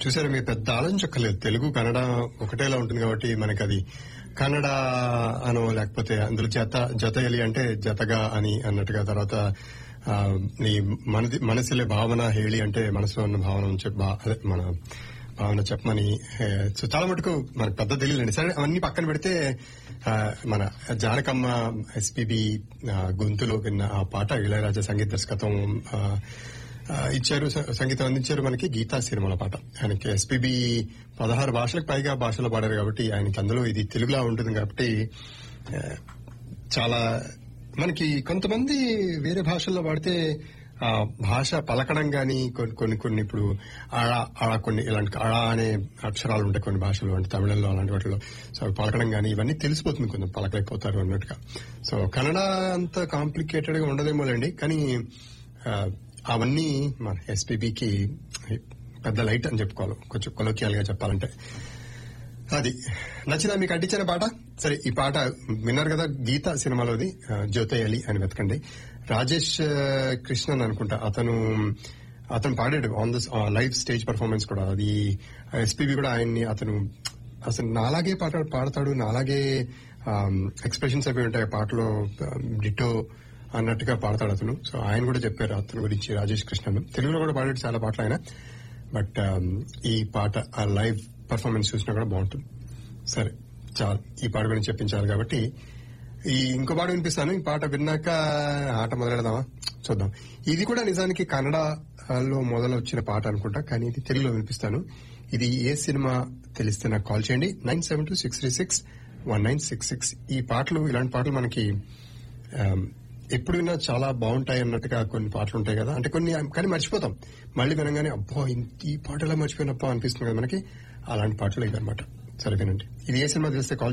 చూసారా మీరు పెద్ద ఆలోచించక్కర్లేదు తెలుగు కన్నడ ఒకటేలా ఉంటుంది కాబట్టి మనకి అది కన్నడ అనో లేకపోతే అందులో జత జతయలి అంటే జతగా అని అన్నట్టుగా తర్వాత ఆ, ఈ మనది మనసులే భావన హేళి అంటే మనసులో ఉన్న భావన ఉంచే భా- అదే మన భావన చెప్పమని ఏ, సో చాలా మటుకు మనకు పెద్ద తెలియలేండి సరే అవన్నీ పక్కన పెడితే ఆ, మన జానకమ్మ ఎస్పీబి గొంతులో విన్న ఆ పాట ఇళయరాజా సంగీత దర్శకత్వం ఆ, ఆ, ఇచ్చారు స- సంగీతం అందించారు మనకి గీతా సినిమాల పాట ఆయనకి ఎస్పీబి పదహారు భాషలకు పైగా భాషలో పాడారు కాబట్టి ఆయనకి అందులో ఇది తెలుగులా ఉంటుంది కాబట్టి ఆ, చాలా మనకి కొంతమంది వేరే భాషల్లో పాడితే ఆ భాష పలకడం గాని కొన్ని కొన్ని కొన్ని ఇప్పుడు అళ అళ కొన్ని ఇలాంటి అళ అనే అక్షరాలు ఉంటాయి కొన్ని భాషలు అంటే తమిళంలో అలాంటి వాటిలో సో అవి పలకడం గాని ఇవన్నీ తెలిసిపోతుంది కొంచెం పలకలేకపోతారు అన్నట్టుగా సో కన్నడ అంత కాంప్లికేటెడ్ గా ఉండదేమోలేండి కానీ ఆ, అవన్నీ మన ఎస్పీబీకి పెద్ద లైట్ అని చెప్పుకోవాలి కొంచెం కొలోకియల్ గా చెప్పాలంటే అది నచ్చిందా మీకు అడ్డించిన పాట సరే ఈ పాట విన్నారు కదా గీత సినిమాలోది ఆ, జ్యోతయలి అని వెతకండి రాజేష్ ఆ, కృష్ణన్ అనుకుంటా అతను అతను పాడాడు on this live stage performance కూడా అది ఎస్పీబీ కూడా ఆయన్ని అతను అసలు నాలాగే పాట పాడతాడు నాలాగే ఎక్స్ప్రెషన్స్ అవి ఉంటాయి ఆ పాటలో డిటో అన్నట్టుగా పాడతాడు అతను సో ఆయన కూడా చెప్పారు అతని గురించి రాజేష్ కృష్ణన్ తెలుగులో కూడా పాడాడు చాలా పాటలు ఆయన బట్ ఈ పాట ఆ లైవ్ పర్ఫార్మెన్స్ చూసినా కూడా బాగుంటుంది సరే చాలు ఈ పాట గురించి చెప్పించాలి కాబట్టి ఈ ఇంకో పాట వినిపిస్తాను ఈ పాట విన్నాక ఆట మొదలెడదామా చూద్దాం ఇది కూడా నిజానికి కన్నడలో మొదలు వచ్చిన పాట అనుకుంటా కానీ ఇది తెలుగులో వినిపిస్తాను ఇది ఏ సినిమా తెలిస్తే నాకు కాల్ చేయండి nine seven two six three six one nine six six ఈ పాటలు ఇలాంటి పాటలు మనకి ఆమ్, ఎప్పుడు విన్నా చాలా బాగుంటాయి అన్నట్టుగా కొన్ని పాటలు ఉంటాయి కదా అంటే కొన్ని కానీ మర్చిపోతాం మళ్ళీ వినగానే అబ్బో ఇంత ఈ పాటలా మర్చిపోయినప్పా అనిపిస్తుంది కదా మనకి అలాంటి పాటలు ఇదన్నమాట సరే వినండి ఇది ఏ సినిమా తెలిస్తే కాల్